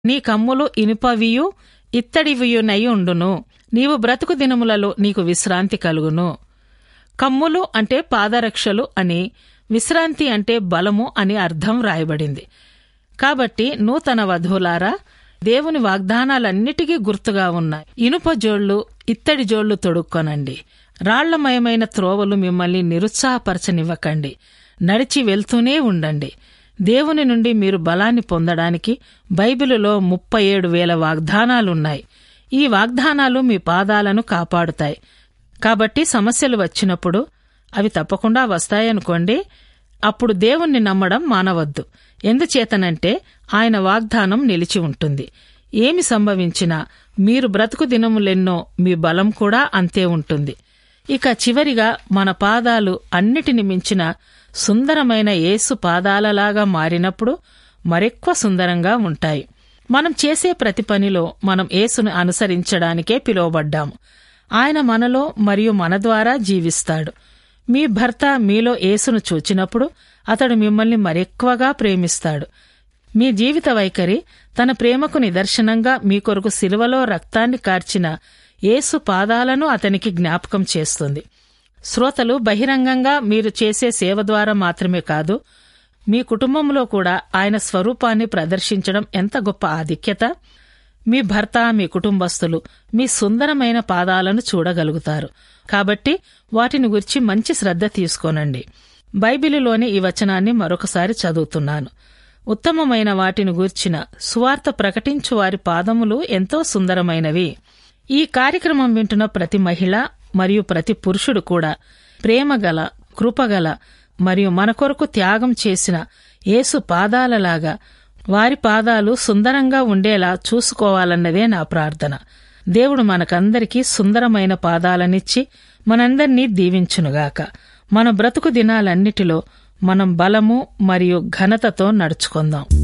నీ కమ్ములు ఇనుపవియు ఇత్తడివియునై ఉండును నీవు బ్రతుకు దినములలో నీకు విశ్రాంతి కలుగును కమ్ములు అంటే పాదరక్షలు అని విశ్రాంతి అంటే బలము అని అర్థం రాయబడింది కాబట్టి నూతన వధువులారా దేవుని వాగ్దానాలన్నిటికీ గుర్తుగా ఉన్నాయి ఇనుప జోళ్లు ఇత్తడి జోళ్లు తొడుక్కొనండి రాళ్లమయమైన త్రోవలు మిమ్మల్ని నిరుత్సాహపరచనివ్వకండి నడిచి వెళ్తూనే ఉండండి దేవుని నుండి మీరు బలాన్ని పొందడానికి బైబిలులో ముప్పై ఏడు వేల వాగ్దానాలున్నాయి ఈ వాగ్దానాలు మీ పాదాలను కాపాడుతాయి కాబట్టి సమస్యలు వచ్చినప్పుడు అవి తప్పకుండా వస్తాయనుకోండి అప్పుడు దేవుణ్ణి నమ్మడం మానవద్దు ఎందుచేతనంటే ఆయన వాగ్దానం నిలిచి ఉంటుంది ఏమి సంభవించినా మీరు బ్రతుకు దినములెన్నో మీ బలం కూడా అంతే ఉంటుంది ఇక చివరిగా మన పాదాలు అన్నిటిని మించిన సుందరమైన యేసు పాదాలలాగా మారినప్పుడు మరెక్కువ సుందరంగా ఉంటాయి మనం చేసే ప్రతి పనిలో మనం యేసును అనుసరించడానికే పిలువబడ్డాము ఆయన మనలో మరియు మన ద్వారా జీవిస్తాడు మీ భర్త మీలో యేసును చూచినప్పుడు అతడు మిమ్మల్ని మరెక్కువగా ప్రేమిస్తాడు మీ జీవిత వైఖరి తన ప్రేమకు నిదర్శనంగా మీ కొరకు సిలువలో రక్తాన్ని కార్చిన యేసు పాదాలను అతనికి జ్ఞాపకం చేస్తుంది శ్రోతలు బహిరంగంగా మీరు చేసే సేవ ద్వారా మాత్రమే కాదు మీ కుటుంబంలో కూడా ఆయన స్వరూపాన్ని ప్రదర్శించడం ఎంత గొప్ప ఆధిక్యత మీ భర్త మీ కుటుంబస్తులు మీ సుందరమైన పాదాలను చూడగలుగుతారు కాబట్టి వాటిని గురించి మంచి శ్రద్ధ తీసుకోనండి బైబిలులోని ఈ వచనాన్ని మరొకసారి చదువుతున్నాను ఉత్తమమైన వాటిని గూర్చిన సువార్త ప్రకటించు వారి పాదములు ఎంతో సుందరమైనవి ఈ కార్యక్రమం వింటున్న ప్రతి మహిళ మరియు ప్రతి పురుషుడు కూడా ప్రేమగల కృపగల మరియు మన కొరకు త్యాగం చేసిన యేసు పాదాలలాగా వారి పాదాలు సుందరంగా ఉండేలా చూసుకోవాలన్నదే నా ప్రార్థన దేవుడు మనకందరికీ సుందరమైన పాదాలనిచ్చి మనందర్నీ దీవించునుగాక మన బ్రతుకు దినాలన్నిటిలో మనం బలము మరియు ఘనతతో నడుచుకుందాం